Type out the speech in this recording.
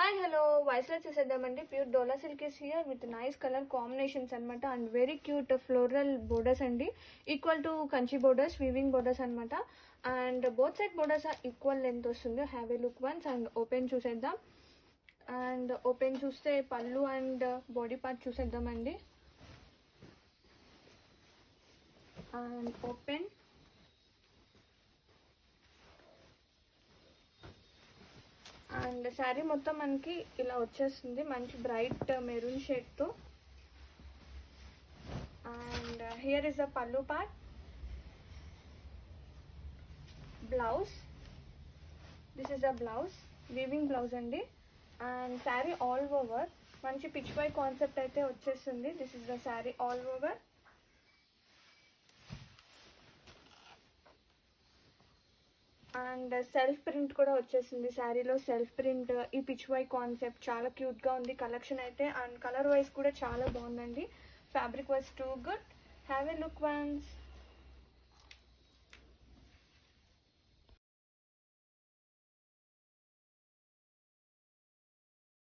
hi hello వాయిస్లో చూసేద్దామండి pure Dola silk is here with nice colour combinations అనమాట and very cute floral borders అండి equal to Kanchi borders weaving borders అనమాట and both side borders equal length వస్తుంది have a look once and open చూసేద్దాం and open చూస్తే పళ్ళు and body part చూసేద్దామండి and open and sari మొత్తం మనకి ఇలా వచ్చేస్తుంది మంచి బ్రైట్ మెరూన్ షేడ్తో and here is the pallu part blouse this is the blouse weaving blouse అండి అండ్ శారీ ఆల్ ఓవర్ మంచి పిచ్ బై కాన్సెప్ట్ అయితే వచ్చేస్తుంది this is the sari all over and self print కూడా వచ్చేసింది శారీలో సెల్ఫ్ ప్రింట్ ఈ పిచ్ వై కాన్సెప్ట్ చాలా క్యూట్గా ఉంది కలెక్షన్ అయితే అండ్ కలర్ వైజ్ కూడా చాలా బాగుందండి fabric was too good have a look once